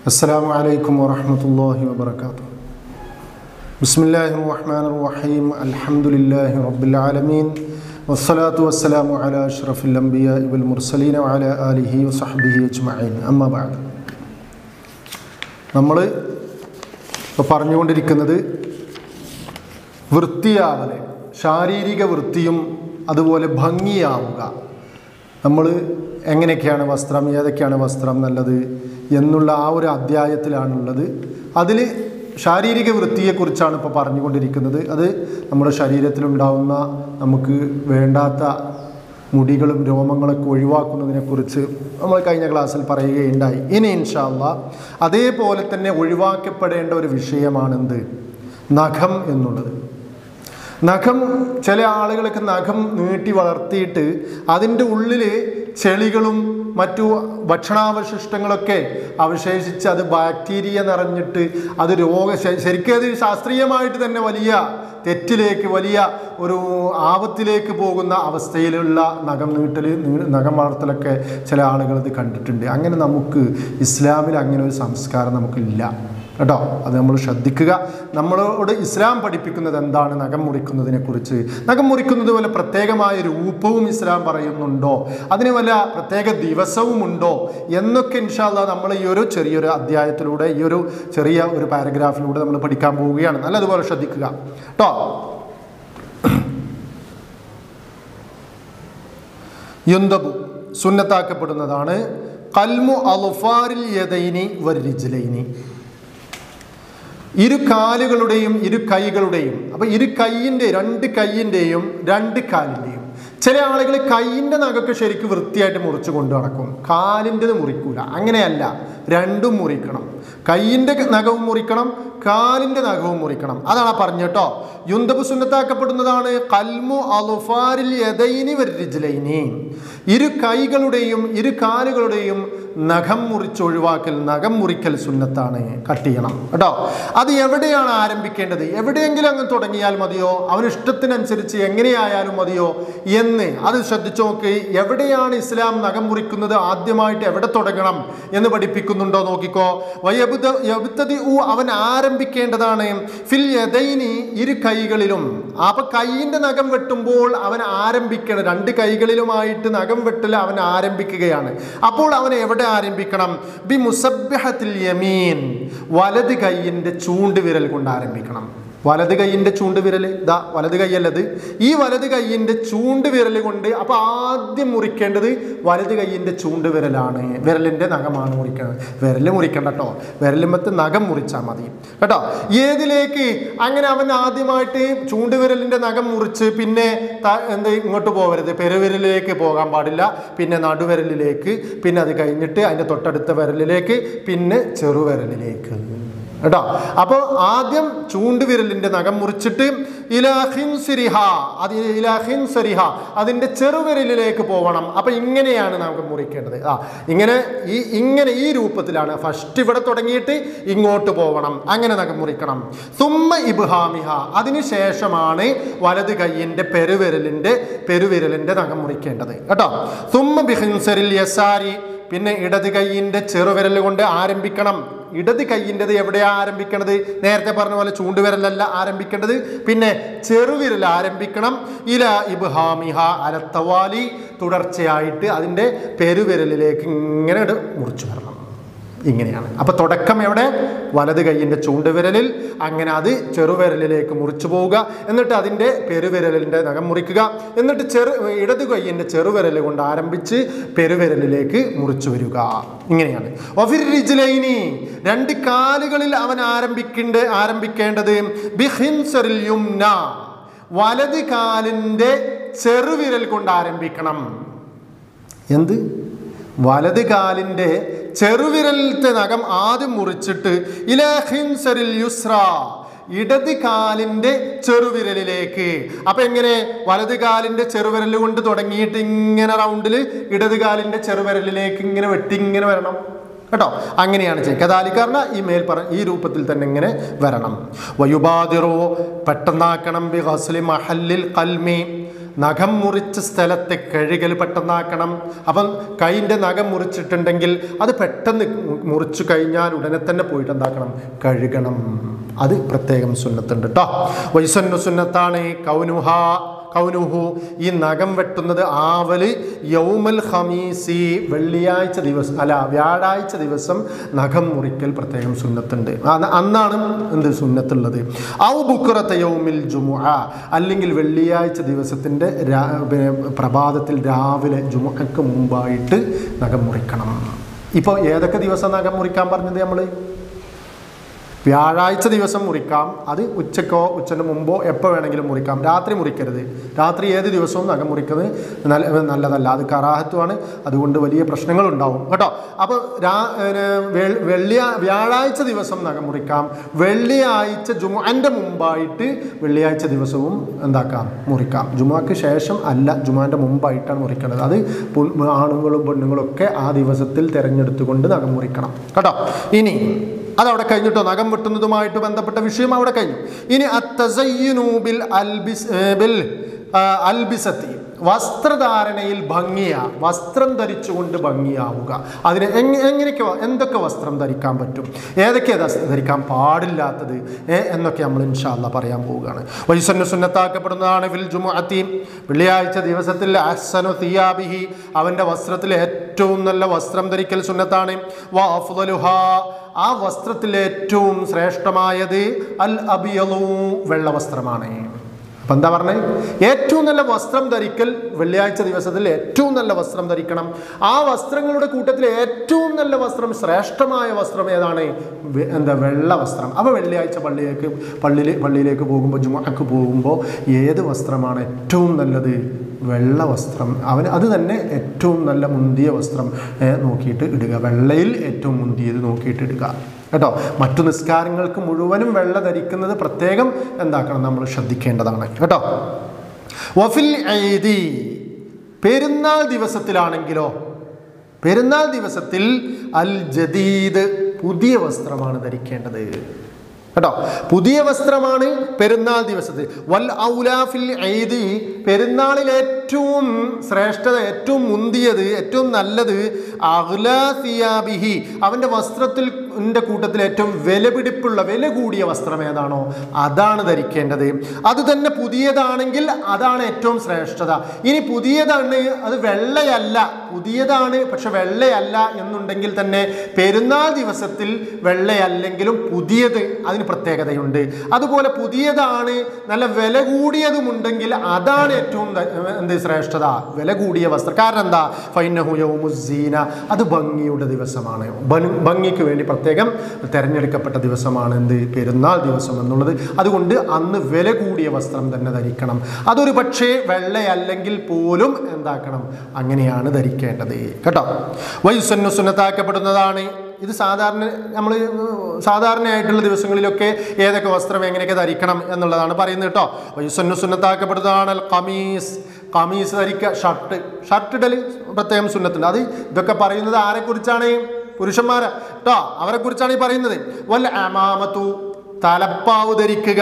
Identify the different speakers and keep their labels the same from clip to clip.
Speaker 1: السلام عليكم ورحمة الله وبركاته بسم الله الرحمن الرحيم الحمد لله رب العالمين والصلاة والسلام على أشرف الأنبياء والمرسلين وعلى آله وصحبه أجمعين أما بعد നമ്മൾ ഇപ്പോൾ പറഞ്ഞുകൊണ്ടിരിക്കുന്നത് വൃത്തിയാവല് ശാരീരിക വൃത്തിയും അതുപോലെ ഭംഗിയാവുക നമ്മൾ എങ്ങനെയൊക്കെയാണ് വസ്ത്രം ഏതൊക്കെയാണ് വസ്ത്രം നല്ലത് എന്നുള്ള ആ ഒരു അധ്യായത്തിലാണുള്ളത് അതിൽ ശാരീരിക വൃത്തിയെക്കുറിച്ചാണ് ഇപ്പോൾ പറഞ്ഞുകൊണ്ടിരിക്കുന്നത് അത് നമ്മുടെ ശരീരത്തിലുണ്ടാവുന്ന നമുക്ക് വേണ്ടാത്ത മുടികളും രോമങ്ങളൊക്കെ ഒഴിവാക്കുന്നതിനെക്കുറിച്ച് നമ്മൾ കഴിഞ്ഞ ക്ലാസ്സിൽ പറയുകയുണ്ടായി ഇനി ഇൻഷാല്ല അതേപോലെ തന്നെ ഒഴിവാക്കപ്പെടേണ്ട ഒരു വിഷയമാണെന്ത് നഖം എന്നുള്ളത് നഖം ചില ആളുകൾക്ക് നഖം നീട്ടി വളർത്തിയിട്ട് അതിൻ്റെ ഉള്ളിൽ ചെളികളും മറ്റു ഭക്ഷണാവശിഷ്ടങ്ങളൊക്കെ അവശേഷിച്ച് അത് ബാക്ടീരിയ നിറഞ്ഞിട്ട് അത് രോഗ ശ- ശരിക്കും അത് ശാസ്ത്രീയമായിട്ട് തന്നെ വലിയ തെറ്റിലേക്ക് വലിയ ഒരു ആപത്തിലേക്ക് പോകുന്ന അവസ്ഥയിലുള്ള നഖം നീട്ടൽ നീ- നഖം വളർത്തലൊക്കെ ചില ആളുകൾ ഇത് കണ്ടിട്ടുണ്ട് അങ്ങനെ നമുക്ക് ഇസ്ലാമിൽ അങ്ങനെ ഒരു സംസ്കാരം നമുക്കില്ല കേട്ടോ അത് നമ്മൾ ശ്രദ്ധിക്കുക നമ്മളോട് ഇസ്ലാം പഠിപ്പിക്കുന്നത് എന്താണ് നഖം മുറിക്കുന്നതിനെ കുറിച്ച് നഖം മുറിക്കുന്നത് പോലെ പ്രത്യേകമായ രൂപവും ഇസ്ലാം പറയുന്നുണ്ടോ അതിന് വല്ല പ്രത്യേക ദിവസവും ഉണ്ടോ എന്നൊക്കെ ഇൻഷാല്ല നമ്മൾ ഈ ഒരു ചെറിയൊരു അധ്യായത്തിലൂടെ ഈ ഒരു ചെറിയ ഒരു പാരഗ്രാഫിലൂടെ നമ്മൾ പഠിക്കാൻ പോവുകയാണ് നല്ലതുപോലെ ശ്രദ്ധിക്കുക കേട്ടോ യുന്തബു സുന്നത്താക്കപ്പെടുന്നതാണ് കൽമു അലുഫാരിൽ യദൈനി വരിജിലൈനി ഇരു കാലുകളുടെയും ഇരു കൈകളുടെയും അപ്പൊ ഇരു കൈയിൻ്റെ രണ്ട് കൈയിൻ്റെയും രണ്ട് കാലിൻ്റെയും ചില ആളുകൾ കൈയിൻ്റെ നഖമൊക്കെ ശരിക്കും വൃത്തിയായിട്ട് മുറിച്ച് കൊണ്ട് നടക്കും കാലിൻ്റെത് മുറിക്കൂല അങ്ങനെയല്ല രണ്ടും മുറിക്കണം കൈയിൻ്റെ നഖവും മുറിക്കണം കാലിൻ്റെ നഖവും മുറിക്കണം അതാണ് പറഞ്ഞ കേട്ടോ യുന്തബ് സുന്നത്താക്കപ്പെടുന്നതാണ് കൽമു അലുഫാരിൽ യദൈനി വരിജിലൈനി ഇരു കൈകളുടെയും ഇരു കാലുകളുടെയും നഖം മുറിച്ചൊഴിവാക്കൽ നഖം മുറിക്കൽ സുന്നത്താണ് കട്ട് ചെയ്യണം കേട്ടോ അത് എവിടെയാണ് ആരംഭിക്കേണ്ടത് എവിടെയെങ്കിലും അങ്ങ് തുടങ്ങിയാൽ മതിയോ അവന് ഇഷ്ടത്തിനനുസരിച്ച് എങ്ങനെയായാലും മതിയോ എന്ന് അത് ശ്രദ്ധിച്ചു നോക്ക് എവിടെയാണ് ഇസ്ലാം നഖം മുറിക്കുന്നത് ആദ്യമായിട്ട് എവിടെ തുടങ്ങണം എന്ന് പഠിപ്പിക്കുന്നുണ്ടോ നോക്കിക്കോ വയബുദ യബ്തദി ഉ അവൻ ആരംഭിക്കേണ്ടതാണ് ഫിൽ യദൈനി ഇരു കൈകളിലും അപ്പൊ കൈയിന്റെ നഖം വെട്ടുമ്പോൾ അവൻ ആരംഭിക്കണം രണ്ട് കൈകളിലുമായിട്ട് നഖം വെട്ടൽ അവൻ ആരംഭിക്കുകയാണ് അപ്പോൾ അവൻ എവിടെ ആരംഭിക്കണം ബി മുസബ്ബഹത്തിൽ യമീൻ വലത് കൈയിന്റെ ചൂണ്ടുവിരൽ കൊണ്ട് ആരംഭിക്കണം വലത് കൈയിൻ്റെ ചൂണ്ടുവിരൽ ഇതാ വലത് കൈയല്ലത് ഈ വലത് കൈയിൻ്റെ ചൂണ്ടുവിരൽ കൊണ്ട് അപ്പോൾ ആദ്യം മുറിക്കേണ്ടത് വലത് കൈയിൻ്റെ ചൂണ്ടുവിരലാണ് വിരലിൻ്റെ നഖമാണ് മുറിക്കേണ്ടത് വിരൽ മുറിക്കണ്ട കേട്ടോ വിരലുമ്പത്ത് നഖം മുറിച്ചാൽ മതി കേട്ടോ ഏതിലേക്ക് അങ്ങനെ അവൻ ആദ്യമായിട്ട് ചൂണ്ടുവിരലിൻ്റെ നഖം മുറിച്ച് പിന്നെ ത- എന്ത് ഇങ്ങോട്ട് പോകരുത് പെരുവിരലിലേക്ക് പോകാൻ പാടില്ല പിന്നെ നടുവിരലിലേക്ക് പിന്നെ അത് കഴിഞ്ഞിട്ട് അതിൻ്റെ തൊട്ടടുത്ത വിരലിലേക്ക് പിന്നെ ചെറുവിരലിലേക്ക് കേട്ടോ അപ്പോൾ ആദ്യം ചൂണ്ടുവിരലിന്റെ നഖം മുറിച്ചിട്ട് ഇലാഹിൻസിരിഹ അത് ഇലാഹിൻസരിഹ അതിന്റെ ചെറുവിരലിലേക്ക് പോകണം അപ്പൊ ഇങ്ങനെയാണ് നമുക്ക് മുറിക്കേണ്ടത് ആ ഇങ്ങനെ ഈ ഇങ്ങനെ ഈ രൂപത്തിലാണ് ഫസ്റ്റ് ഇവിടെ തുടങ്ങിയിട്ട് ഇങ്ങോട്ട് പോകണം അങ്ങനെ നഖം മുറിക്കണം സുമ്മ ഇബ്ഹാമിഹ അതിനുശേഷമാണ് വലത് കൈയിന്റെ പെരുവിരലിന്റെ പെരുവിരലിന്റെ നഖം മുറിക്കേണ്ടത് കേട്ടോ സുമ്മ ബിഹിൻസരിൽ യസാരി പിന്നെ ഇടത് കൈയിൻ്റെ ചെറുവിരൽ കൊണ്ട് ആരംഭിക്കണം ഇടത് കൈയിൻ്റെത് എവിടെയാ ആരംഭിക്കണത് നേരത്തെ പറഞ്ഞ പോലെ ചൂണ്ടുവിരലല്ല ആരംഭിക്കേണ്ടത് പിന്നെ ചെറുവിരൽ ആരംഭിക്കണം ഇല ഇബ്ഹാമിഹ അലത്തവാലി തുടർച്ചയായിട്ട് അതിൻ്റെ പെരുവിരലിലേക്ക് ഇങ്ങനെ ഇട് മുറിച്ചു വരണം ഇങ്ങനെയാണ് അപ്പൊ തുടക്കം എവിടെ വലത് കൈയിൻ്റെ ചൂണ്ടുവിരലിൽ അങ്ങനെ അത് ചെറുവിരലിലേക്ക് മുറിച്ചു പോവുക എന്നിട്ട് അതിൻ്റെ പെരുവിരലിൻ്റെ നഖം മുറിക്കുക എന്നിട്ട് ചെറു ഇടത് കൈയിൻ്റെ ചെറുവിരൽ കൊണ്ട് ആരംഭിച്ച് പെരുവിരലിലേക്ക് മുറിച്ചു വരിക ഇങ്ങനെയാണ് ഒഫിർ റിജ്ലൈനി രണ്ട് കാലുകളിൽ അവൻ ആരംഭിക്കേണ്ട ആരംഭിക്കേണ്ടത് ബിഹിൻസറിൽ യുംന വലത് കാലിൻ്റെ ചെറുവിരൽ കൊണ്ട് ആരംഭിക്കണം എന്ത് വലത് കാലിൻ്റെ ചെറുവിരലത്തെ നഖം ആദ്യം മുറിച്ചിട്ട് ഇലഹിൻസരിൽ യുസ്ര ഇടത് കാലിൻ്റെ ചെറുവിരലിലേക്ക് അപ്പൊ എങ്ങനെ വലത് കാലിൻ്റെ ചെറുവിരൽ കൊണ്ട് തുടങ്ങിയിട്ട് ഇങ്ങനെ റൗണ്ടിൽ ഇടത് കാലിൻ്റെ ചെറുവിരലിലേക്ക് ഇങ്ങനെ വെട്ടി ഇങ്ങനെ വരണം കേട്ടോ അങ്ങനെയാണ് ചെയ്യുക കദാലിക്കാരന ഈ മേൽ പറ ഈ രൂപത്തിൽ തന്നെ ഇങ്ങനെ വരണം വയുബാദിറോ പെട്ടെന്നാക്കണം ബി ഹസ്ലി മഹല്ലിൽ കൽമി നഖം മുറിച്ച സ്ഥലത്തെ കഴുകൽ പെട്ടെന്നാക്കണം അപ്പം കൈൻ്റെ നഖം മുറിച്ചിട്ടുണ്ടെങ്കിൽ അത് പെട്ടെന്ന് മുറിച്ചു കഴിഞ്ഞാൽ ഉടനെ തന്നെ പോയിട്ട് എന്താക്കണം കഴുകണം അത് പ്രത്യേകം സുന്നത്തുണ്ട് കേട്ടോ വൈസന്നു സുന്നത്താണ് കൗനുഹ കൗനുഹു ഈ നഖം വെട്ടുന്നത് ആവല് യൗമൽ ഖമീസി വെള്ളിയാഴ്ച ദിവസം അല്ല വ്യാഴാഴ്ച ദിവസം നഖം മുറിക്കൽ പ്രത്യേകം സുന്നത്തുണ്ട് അന്ന് അന്നാണ് എന്ത് സുന്നത്തുള്ളത് ഔ ബുക്കുറത്തെ യൗമിൽ ജുമുഅ അല്ലെങ്കിൽ വെള്ളിയാഴ്ച ദിവസത്തിൻ്റെ രാ പിന്നെ പ്രഭാതത്തിൽ രാവിലെ ജുമുഅക്ക് മുമ്പായിട്ട് നഖം മുറിക്കണം ഇപ്പോൾ ഏതൊക്കെ ദിവസം നഖം മുറിക്കാൻ പറഞ്ഞത് നമ്മൾ വ്യാഴാഴ്ച ദിവസം മുറിക്കാം അത് ഉച്ചക്കോ ഉച്ചൻ്റെ മുമ്പോ എപ്പോൾ വേണമെങ്കിലും മുറിക്കാം രാത്രി മുറിക്കരുത് രാത്രി ഏത് ദിവസവും നഖം മുറിക്കുന്നത് നല്ല നല്ലതല്ല അത് കറാഹത്തുമാണ് അതുകൊണ്ട് വലിയ പ്രശ്നങ്ങളുണ്ടാവും കേട്ടോ അപ്പോൾ രാ ഏ, വെ- വെള്ളിയാ വ്യാഴാഴ്ച ദിവസം നഖം മുറിക്കാം വെള്ളിയാഴ്ച ജുമുഅൻ്റെ മുമ്പായിട്ട് വെള്ളിയാഴ്ച ദിവസവും എന്താക്കാം മുറിക്കാം ജുമുഅക്ക് ശേഷം അല്ല ജുമുഅൻ്റെ മുമ്പായിട്ടാണ് മുറിക്കേണ്ടത് അത് പു- ആണുങ്ങളും പെണ്ണുങ്ങളും ഒക്കെ ആ ദിവസത്തിൽ തിരഞ്ഞെടുത്തുകൊണ്ട് നഖം മുറിക്കണം കേട്ടോ ഇനി അതവിടെ കഴിഞ്ഞിട്ടോ നഖം വെട്ടുന്നതുമായിട്ട് ബന്ധപ്പെട്ട വിഷയം അവിടെ കഴിഞ്ഞു ഇനി അത്തസയ്യുനു ബിൽ അൽബിസ് ഏ, ബിൽ ആ, അൽബിസത്തി വസ്ത്രധാരണയിൽ ഭംഗിയ വസ്ത്രം ധരിച്ചുകൊണ്ട് ഭംഗിയാവുക അതിന് എങ് എങ്ങനെയൊക്കെ വ- എന്തൊക്കെ വസ്ത്രം ധരിക്കാൻ പറ്റും ഏതൊക്കെ ദസ് ധരിക്കാൻ പാടില്ലാത്തത് ഏ, എന്നൊക്കെ നമ്മൾ ഇൻഷാല്ല പറയാൻ പോവുകയാണ് വൈസന്നു സുന്നത്താക്കപ്പെടുന്നതാണ് വിൽ ജുമുഅത്തി വെള്ളിയാഴ്ച ദിവസത്തിൽ അഹ്സനു തിയാബിഹി അവൻ്റെ വസ്ത്രത്തിൽ ഏറ്റവും നല്ല വസ്ത്രം ധരിക്കൽ സുന്നത്താണ് വ അഫ്ദലുഹാ ആ വസ്ത്രത്തിൽ ഏറ്റവും ശ്രേഷ്ഠമായത് അൽ അബിയലൂ വെള്ള വസ്ത്രമാണ് അപ്പം എന്താ പറഞ്ഞത് ഏറ്റവും നല്ല വസ്ത്രം ധരിക്കൽ വെള്ളിയാഴ്ച ദിവസത്തിൽ ഏറ്റവും നല്ല വസ്ത്രം ധരിക്കണം ആ വസ്ത്രങ്ങളുടെ കൂട്ടത്തിൽ ഏറ്റവും നല്ല വസ്ത്രം ശ്രേഷ്ഠമായ വസ്ത്രം ഏതാണ് വെ- എന്താ വെള്ള വസ്ത്രം അപ്പോൾ വെള്ളിയാഴ്ച പള്ളിയിലേക്ക് പള്ളിയിൽ പള്ളിയിലേക്ക് പോകുമ്പോൾ ജുമാക്ക് പോകുമ്പോൾ ഏത് വസ്ത്രമാണ് ഏറ്റവും നല്ലത് വെള്ള വസ്ത്രം അവന് അത് തന്നെ ഏറ്റവും നല്ല മുന്തിയ വസ്ത്രം ഏ, നോക്കിയിട്ട് ഇടുക വെള്ളയിൽ ഏറ്റവും മുന്തിയത് നോക്കിയിട്ട് ഇടുക കേട്ടോ മറ്റു നിസ്കാരങ്ങൾക്ക് മുഴുവനും വെള്ള ധരിക്കുന്നത് പ്രത്യേകം എന്താക്കണം നമ്മൾ ശ്രദ്ധിക്കേണ്ടതാണ് കേട്ടോ വഫിൽ ഈദി പെരുന്നാൾ ദിവസത്തിലാണെങ്കിലോ പെരുന്നാൾ ദിവസത്തിൽ അൽ ജദീദ് പുതിയ വസ്ത്രമാണ് ധരിക്കേണ്ടത് കേട്ടോ പുതിയ വസ്ത്രമാണ് പെരുന്നാൾ ദിവസത്തിൽ വൽ ഔലാഫിൽ ഈദ് പെരുന്നാളിൽ ഏറ്റവും ശ്രേഷ്ഠത ഏറ്റവും മുന്തിയത് ഏറ്റവും നല്ലത് അഹ്ലാ സിയാബിഹി അവൻ്റെ വസ്ത്രത്തിൽ ൻ്റെ കൂട്ടത്തിൽ ഏറ്റവും വിലപിടിപ്പുള്ള വില കൂടിയ വസ്ത്രം ഏതാണോ അതാണ് ധരിക്കേണ്ടത് അത് തന്നെ പുതിയതാണെങ്കിൽ അതാണ് ഏറ്റവും ശ്രേഷ്ഠത ഇനി പുതിയതാണ് അത് വെള്ളയല്ല പുതിയതാണ് പക്ഷെ വെള്ളയല്ല എന്നുണ്ടെങ്കിൽ തന്നെ പെരുന്നാൾ ദിവസത്തിൽ വെള്ളയല്ലെങ്കിലും പുതിയത് അതിന് പ്രത്യേകതയുണ്ട് അതുപോലെ പുതിയതാണ് നല്ല വില കൂടിയതുമുണ്ടെങ്കിൽ അതാണ് ഏറ്റവും ത- എന്ത് ശ്രേഷ്ഠത വില കൂടിയ വസ്ത്രം കാരണം എന്താ ഫൈനഹു യൗമുസ്സീന അത് ഭംഗിയുടെ ദിവസമാണ് ഭംഗി- ഭംഗിക്ക് വേണ്ടി പ്രത്യേകം തിരഞ്ഞെടുക്കപ്പെട്ട ദിവസമാണ് എന്ത് പെരുന്നാൾ ദിവസം എന്നുള്ളത് അതുകൊണ്ട് അന്ന് വില കൂടിയ വസ്ത്രം തന്നെ ധരിക്കണം അതൊരു പക്ഷേ വെള്ളയല്ലെങ്കിൽ പോലും എന്താക്കണം അങ്ങനെയാണ് ധരിക്കേണ്ടത് കേട്ടോ വയുസന്നു സുന്നത്താക്കപ്പെടുന്നതാണ് ഇത് സാധാരണ നമ്മൾ സാധാരണയായിട്ടുള്ള ദിവസങ്ങളിലൊക്കെ ഏതൊക്കെ വസ്ത്രം എങ്ങനെയൊക്കെ ധരിക്കണം എന്നുള്ളതാണ് പറയുന്നത് കേട്ടോ വയുസന്നു സുന്നത്താക്കപ്പെടുന്നതാണ് അൽ കമീസ് കമീസ് ധരിക്കുക ഷർട്ട് ഷർട്ട് ഇടൽ പ്രത്യേകം സുന്നത്തുണ്ട് അത് ഇതൊക്കെ പറയുന്നത് ആരെക്കുറിച്ചാണ് പുരുഷന്മാരെ കേട്ടോ അവരെ കുറിച്ചാണ് ഈ പറയുന്നത് വല്ല അമാമത്തു തലപ്പാവ് ധരിക്കുക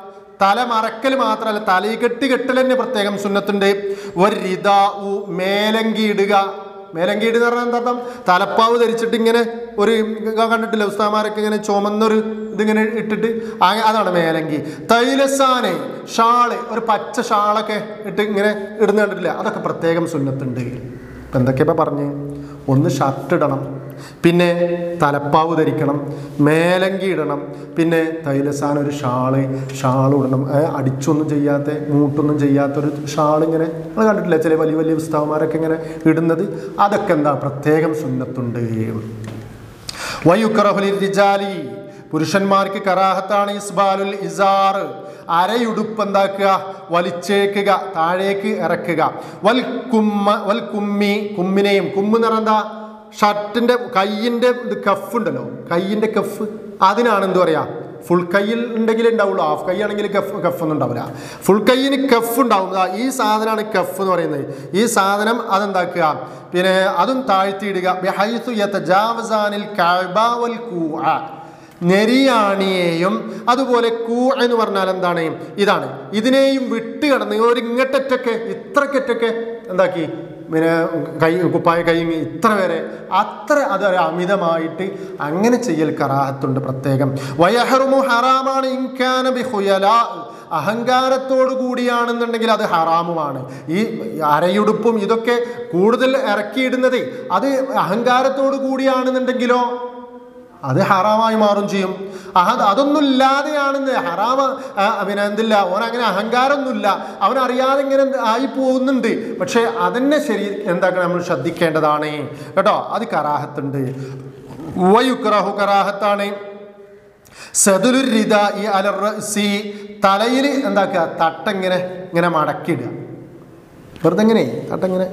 Speaker 1: തല മറക്കൽ മാത്രമല്ല തലയിൽ കെട്ടി കെട്ടൽ തന്നെ പ്രത്യേകം സുന്നത്തുണ്ട് വരിത മേലങ്കി ഇടുക മേലങ്കി ഇടുക എന്ന് പറഞ്ഞാൽ എന്താ അർത്ഥം തലപ്പാവ് ധരിച്ചിട്ട് ഇങ്ങനെ ഒരു കണ്ടിട്ടില്ല ഉസ്താമാരൊക്കെ ഇങ്ങനെ ചുമന്നൊരു ഇതിങ്ങനെ ഇട്ടിട്ട് ആ- അതാണ് മേലങ്കി തൈലസാനെ ഷാള് ഒരു പച്ച ഷാളൊക്കെ ഇട്ട് ഇങ്ങനെ ഇടുന്ന കണ്ടിട്ടില്ല അതൊക്കെ പ്രത്യേകം സുന്നത്തുണ്ട് ഇപ്പം എന്തൊക്കെയാ ഇപ്പം പറഞ്ഞ് ഒന്ന് ഷർട്ട് ഇടണം പിന്നെ തലപ്പാവ് ധരിക്കണം മേലങ്കി ഇടണം പിന്നെ തൈലസാന ഒരു ഷാള് ഷാൾ ഇടണം ഏ, അടിച്ചൊന്നും ചെയ്യാത്ത മൂട്ടൊന്നും ചെയ്യാത്ത ഒരു ഷാൾ ഇങ്ങനെ നിങ്ങൾ കണ്ടിട്ടില്ല ചില വലിയ വലിയ ഉസ്താവന്മാരൊക്കെ ഇങ്ങനെ ഇടുന്നത് അതൊക്കെ എന്താ പ്രത്യേകം സുന്നത്തുണ്ട് വയുക്കറഹുലി റിജാലി പുരുഷന്മാർക്ക് കറാഹത്താണ് ഇസ്ബാലുൽ ഇസാർ അരയുടുപ്പ് എന്താക്കുക വലിച്ചേക്കുക താഴേക്ക് ഇറക്കുക വൽ കുമ്മ വൽ കുമ്മി കുമ്മിനെയും കുമ്മ് എന്ന് പറഞ്ഞാൽ എന്താ ഷർട്ടിൻ്റെ കയ്യിൻ്റെ ഇത് കഫ് ഉണ്ടല്ലോ കയ്യിൻ്റെ കഫ് അതിനാണ് എന്ത് പറയുക ഫുൾ കയ്യിൽ ഉണ്ടെങ്കിൽ ഉണ്ടാവുള്ളൂ ഹാഫ് കൈ ആണെങ്കിൽ കഫ് കഫ് ഒന്നും ഉണ്ടാവില്ല ഫുൾ കയ്യിന് കഫ് ഉണ്ടാവും ദാ ഈ സാധനമാണ് കഫ് എന്ന് പറയുന്നത് ഈ സാധനം അതെന്താക്കുക പിന്നെ അതും താഴ്ത്തിയിടുക ബിഹൈസു യതജാവസാനിൽ കഅബ വൽ കൂഅ നെരിയാണിയെയും അതുപോലെ കൂ എന്ന് പറഞ്ഞാൽ എന്താണ് ഇതാണ് ഇതിനെയും വിട്ട് കടന്ന് ഒരു ഇങ്ങട്ടറ്റൊക്കെ ഇത്രക്കറ്റൊക്കെ എന്താക്കി പിന്നെ കൈ കുപ്പായ കൈ ഇങ്ങ് ഇത്ര വരെ അത്ര അത് ഒരു അമിതമായിട്ട് അങ്ങനെ ചെയ്യൽ കറാഹത്തുണ്ട് പ്രത്യേകം വയഹറുമു ഹറാമാണ് ഇൻകാന ബിഹുയലാ അഹങ്കാരത്തോടു കൂടിയാണെന്നുണ്ടെങ്കിൽ അത് ഹറാമുമാണ് ഈ അരയുടുപ്പും ഇതൊക്കെ കൂടുതൽ ഇറക്കിയിടുന്നത് അത് അഹങ്കാരത്തോടു കൂടിയാണെന്നുണ്ടെങ്കിലോ അത് ഹറാമായി മാറും ചെയ്യും അഹ- അതൊന്നും ഇല്ലാതെയാണെന്ന് ഹറാമ ആ, പിന്നെ എന്തില്ല ഓൻ അങ്ങനെ അഹങ്കാരമൊന്നുമില്ല അവൻ അറിയാതെ ഇങ്ങനെ ആയി പോകുന്നുണ്ട് പക്ഷേ അതന്നെ ശരി എന്താക്കണം നമ്മൾ ശ്രദ്ധിക്കേണ്ടതാണ് കേട്ടോ അത് കറാഹത്തുണ്ട് വയുക്രഹു കറാഹത്താണ് സതുലുരിത ഈ അലർസി തലയിൽ എന്താക്കുക തട്ടങ്ങനെ ഇങ്ങനെ മടക്കിയിടുക വെറുതെ ഇങ്ങനെ തട്ടങ്ങനെ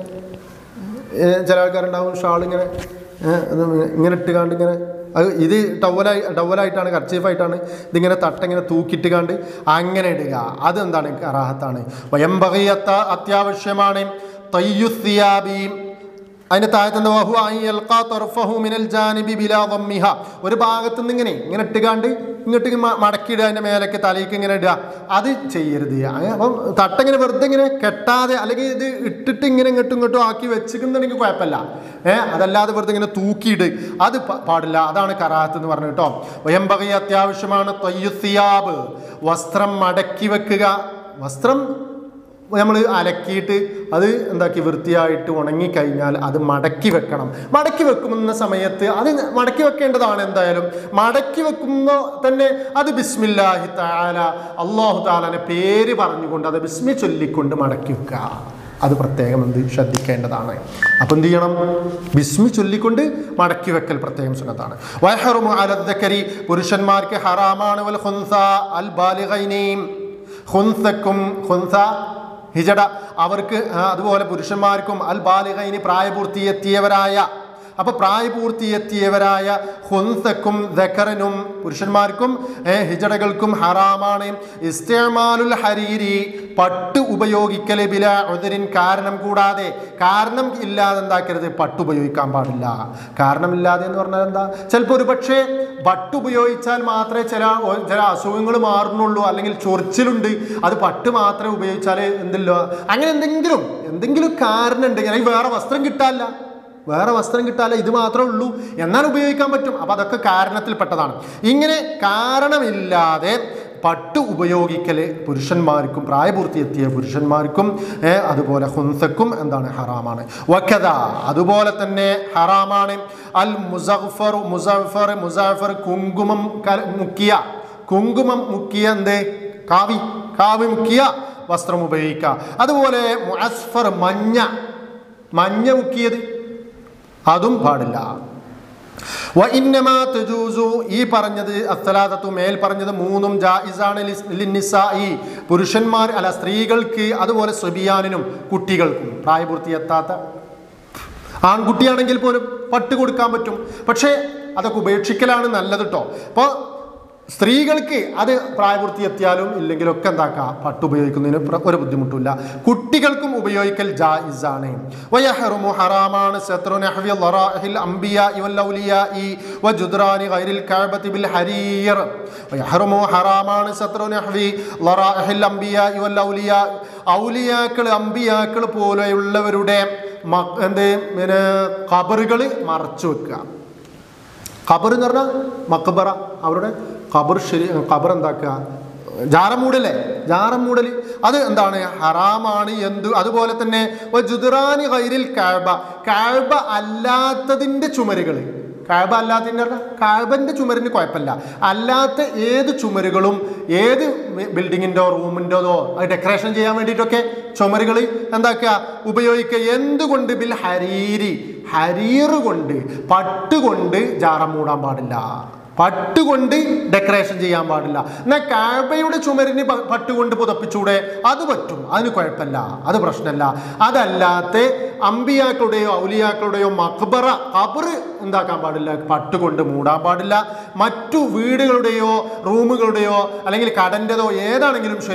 Speaker 1: ഏ, ചില ആൾക്കാരുണ്ടാവും ഷാൾ ഇങ്ങനെ ഏ, ഇത് ഇങ്ങനെ ഇട്ടുകാണ്ട് ഇങ്ങനെ അത് ഇത് ടവലായി ടവലായിട്ടാണ് കർച്ചീഫായിട്ടാണ് ഇതിങ്ങനെ തട്ടിങ്ങനെ തൂക്കിയിട്ടുകാണ്ട് അങ്ങനെ ഇടുക അതെന്താണ് കറാഹത്താണ് വയംബകയത്ത അത്യാവശ്യമാണ് തയ്യുസിയാബി അതിന് താഴത്തെ വഹു അൻ യൽഖാ തർഫഹു മിനൽ ജാനിബി ബിലാ ദമ്മിഹ ഒരു ഭാഗത്ത് നിന്ന് ഇങ്ങനെ ഇങ്ങനെ ഇട്ടുകാണ്ട് ഇങ്ങോട്ട് ഇങ്ങ് മ- മടക്കിയിടുക അതിൻ്റെ മേലേക്ക് തലയ്ക്ക് ഇങ്ങനെ ഇടുക അത് ചെയ്യരുത് അങ്ങനെ അപ്പം തട്ടങ്ങനെ വെറുതെ ഇങ്ങനെ കെട്ടാതെ അല്ലെങ്കിൽ ഇത് ഇട്ടിട്ട് ഇങ്ങനെ ഇങ്ങോട്ടും ഇങ്ങോട്ടും ആക്കി വെച്ചിട്ടുണ്ടെങ്കിൽ കുഴപ്പമില്ല ഏഹ് അതല്ലാതെ വെറുതെ ഇങ്ങനെ തൂക്കിയിട് അത് പ- പാടില്ല അതാണ് കറാത്ത് എന്ന് പറഞ്ഞു കേട്ടോ വയംബകി അത്യാവശ്യമാണ് തൊയ്യുസിയാബ് വസ്ത്രം മടക്കി വെക്കുക വസ്ത്രം നമ്മൾ അലക്കിയിട്ട് അത് എന്താക്കി വൃത്തിയായിട്ട് ഉണങ്ങിക്കഴിഞ്ഞാൽ അത് മടക്കി വെക്കണം മടക്കി വെക്കുന്ന സമയത്ത് അത് മടക്കി വെക്കേണ്ടതാണ് എന്തായാലും മടക്കി വെക്കുമ്പോൾ തന്നെ അത് ബിസ്മില്ലാഹി താല അള്ളാഹു താലാനെ പേര് പറഞ്ഞുകൊണ്ട് അത് ബിസ്മി ചൊല്ലിക്കൊണ്ട് മടക്കി വെക്കുക അത് പ്രത്യേകം എന്ത് ശ്രദ്ധിക്കേണ്ടതാണ് അപ്പം എന്ത് ചെയ്യണം ബിസ്മി ചൊല്ലിക്കൊണ്ട് മടക്കി വെക്കൽ പ്രത്യേകം സുന്നത്താണ് വയഹറുമു അലദ്ദക്കരി പുരുഷന്മാർക്ക് ഹറാമാണ് വൽ ഖുൻസ അൽ ബാലിഗൈനീം ഹുൻസക്കും ഹുൻസ ഹിജട അവർക്ക് ആ, അതുപോലെ പുരുഷന്മാർക്കും അൽ ബാലിഗൈനി പ്രായപൂർത്തിയെത്തിയവരായ അപ്പൊ പ്രായപൂർത്തിയെത്തിയവരായ ഹുൻസക്കും ദക്കറിനും പുരുഷന്മാർക്കും ഏ, ഹിജടകൾക്കും ഹറാമാണ് ഇസ്തേമാലുൽ ഹരീരി പട്ട് ഉപയോഗിക്കൽ ബില ഉദരിൻ കാരണം കൂടാതെ കാരണം ഇല്ലാതെ എന്താക്കരുത് പട്ട് ഉപയോഗിക്കാൻ പാടില്ല കാരണമില്ലാതെ എന്ന് പറഞ്ഞാൽ എന്താ ചിലപ്പോൾ ഒരു പക്ഷേ പട്ട് ഉപയോഗിച്ചാൽ മാത്രമേ ചില ഒ- ചില അസുഖങ്ങൾ മാറുന്നുള്ളൂ അല്ലെങ്കിൽ ചൊറിച്ചിലുണ്ട് അത് പട്ട് മാത്രമേ ഉപയോഗിച്ചാൽ എന്തില്ലോ അങ്ങനെ എന്തെങ്കിലും എന്തെങ്കിലും കാരണം ഉണ്ടെങ്കിൽ അല്ലെങ്കിൽ വേറെ വസ്ത്രം കിട്ടാല്ല വേറെ വസ്ത്രം കിട്ടാല്ല ഇത് മാത്രമേ ഉള്ളൂ എന്നാൽ ഉപയോഗിക്കാൻ പറ്റും അപ്പം അതൊക്കെ കാരണത്തിൽപ്പെട്ടതാണ് ഇങ്ങനെ കാരണമില്ലാതെ പട്ട് ഉപയോഗിക്കൽ പുരുഷന്മാർക്കും പ്രായപൂർത്തിയെത്തിയ പുരുഷന്മാർക്കും ഏ, അതുപോലെ ഹുൻസക്കും എന്താണ് ഹറാമാണ് വക്കത അതുപോലെ തന്നെ ഹറാമാണ് അൽ മുസഫർ മുസഫർ മുസഫർ കുങ്കുമം കല- മുക്കിയ കുങ്കുമം മുക്കിയ എന്ത് കാവി കാവി മുക്കിയ വസ്ത്രം ഉപയോഗിക്കുക അതുപോലെ മുഅസ്ഫർ മഞ്ഞ മഞ്ഞ മുക്കിയത് അതും പാടില്ല വ ഇന്നമാ തജൂസു ഈ പറഞ്ഞത് അസ്സലാദത്തു മേൽ പറഞ്ഞത് മൂന്നും ജായിസാണ് ലിസ്- ലിന്നിസായി പുരുഷന്മാർ അല്ല സ്ത്രീകൾക്ക് അതുപോലെ സുബിയാനിനും കുട്ടികൾക്കും പ്രായപൂർത്തിയെത്താത്ത ആൺകുട്ടിയാണെങ്കിൽ പോലും പട്ട് കൊടുക്കാൻ പറ്റും പക്ഷേ അതൊക്കെ ഉപേക്ഷിക്കലാണ് നല്ലത് കേട്ടോ അപ്പോൾ സ്ത്രീകൾക്ക് അത് പ്രായപൂർത്തിയെത്തിയാലും ഇല്ലെങ്കിലും ഒക്കെ എന്താക്കാം പട്ട് ഉപയോഗിക്കുന്നതിന് പ്ര- ഒരു ബുദ്ധിമുട്ടില്ല കുട്ടികൾക്കും ഉപയോഗിക്കൽ ജായിസാണ് വയഹറുമു ഹറാമാണ് ശത്രു നഹ്വി ലറാഹിൽ അംബിയാഇ വൽ ഔലിയാഇ വജുദ്റാനി ഗൈറിൽ കഅബതി ബിൽ ഹരീർ വയഹറുമു ഹറാമാണ് ശത്രു നഹ്വി ലറാഹിൽ അംബിയാഇ വൽ ഔലിയാ ഔലിയാക്കൾ അംബിയാക്കൾ പോലെയുള്ളവരുടെ മ- എന്ത് പിന്നെ കബറുകൾ മറച്ചു വെക്കുക ഖബർ എന്ന് പറഞ്ഞാൽ മക്ബറ അവരുടെ ഖബർ ശരി ഖബർ എന്താക്കുക ജാറം മൂടല്ലേ ജാറം മൂടൽ അത് എന്താണ് ഹറാമാണ് എന്തു അതുപോലെ തന്നെ ജുദറാനി ഗൈരിൽ കാഴ്ബ കാഴ്ബ അല്ലാത്തതിൻ്റെ ചുമരുകൾ കാഴ്ബ അല്ലാത്തതിൻ്റെ കാഴ്ബൻ്റെ ചുമരിന് കുഴപ്പമില്ല അല്ലാത്ത ഏത് ചുമരുകളും ഏത് ബിൽഡിങ്ങിൻ്റെയോ റൂമിൻ്റെതോ അത് ഡെക്കറേഷൻ ചെയ്യാൻ വേണ്ടിയിട്ടൊക്കെ ചുമരുകൾ എന്താക്കുക ഉപയോഗിക്കുക എന്തുകൊണ്ട് ബിൽ ഹരീരി ഹരീറ് കൊണ്ട് പട്ടുകൊണ്ട് ജാറം മൂടാൻ പാടില്ല പട്ടുകൊണ്ട് ഡെക്കറേഷൻ ചെയ്യാൻ പാടില്ല എന്നാൽ കാബയുടെ ചുമരിന് പ- പട്ടുകൊണ്ട് പുതപ്പിച്ചൂടെ അത് പറ്റും അതിന് കുഴപ്പമില്ല അത് പ്രശ്നമല്ല അതല്ലാത്ത അമ്പിയാക്കളുടെയോ ഔലിയാക്കളുടെയോ മക്ബറ കബർ എന്താക്കാൻ പാടില്ല പട്ടുകൊണ്ട് മൂടാൻ പാടില്ല മറ്റു വീടുകളുടെയോ റൂമുകളുടെയോ അല്ലെങ്കിൽ കടൻ്റെതോ ഏതാണെങ്കിലും ശരി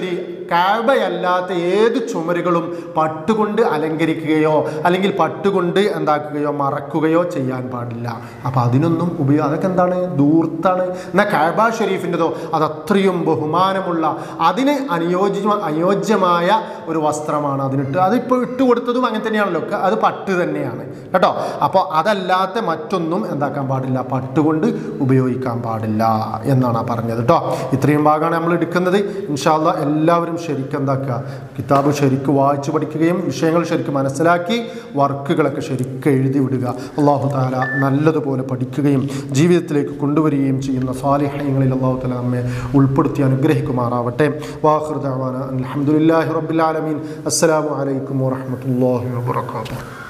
Speaker 1: കാബയല്ലാത്ത ഏത് ചുമരുകളും പട്ടുകൊണ്ട് അലങ്കരിക്കുകയോ അല്ലെങ്കിൽ പട്ടുകൊണ്ട് എന്താക്കുകയോ മറക്കുകയോ ചെയ്യാൻ പാടില്ല അപ്പോൾ അതിനൊന്നും ഉപയോഗം അതൊക്കെ എന്താണ് ദൂർത്താണ് എന്നാൽ കാബ ഷെരീഫിൻ്റെതോ അത് അത്രയും ബഹുമാനമുള്ള അതിന് അനുയോജ്യ അനുയോജ്യമായ ഒരു വസ്ത്രമാണ് അതിനിട്ട് അതിപ്പോൾ ഇട്ട് കൊടുത്തതും അങ്ങനെ തന്നെയാണല്ലോ ഒക്കെ അത് പട്ട് തന്നെയാണ് കേട്ടോ അപ്പോൾ അതല്ലാത്ത മറ്റൊന്നും എന്താക്കാൻ പാടില്ല പട്ടുകൊണ്ട് ഉപയോഗിക്കാൻ പാടില്ല എന്നാണ് ആ പറഞ്ഞത് കേട്ടോ ഇത്രയും ഭാഗമാണ് നമ്മൾ എടുക്കുന്നത് ഇൻഷാല്ല എല്ലാവരും ശരിക്കും എന്താക്കുക കിതാബ് ശരിക്കും വായിച്ചു പഠിക്കുകയും വിഷയങ്ങൾ ശരിക്കും മനസ്സിലാക്കി വർക്കുകളൊക്കെ ശരിക്കും എഴുതി വിടുക അള്ളാഹു താല നല്ലതുപോലെ പഠിക്കുകയും ജീവിതത്തിലേക്ക് കൊണ്ടുവരികയും ചെയ്യുന്ന സ്വാലിഹ്യങ്ങളിൽ അള്ളാഹു താല നമ്മെ ഉൾപ്പെടുത്തി അനുഗ്രഹിക്കുമാറാവട്ടെ വാഹൃദാന അലഹമുല്ലാഹി റബ്ബിൽ ആലമീൻ അസ്സലാമു അലൈക്കും വറഹ്മത്തുള്ളാഹി വബറകാതുഹു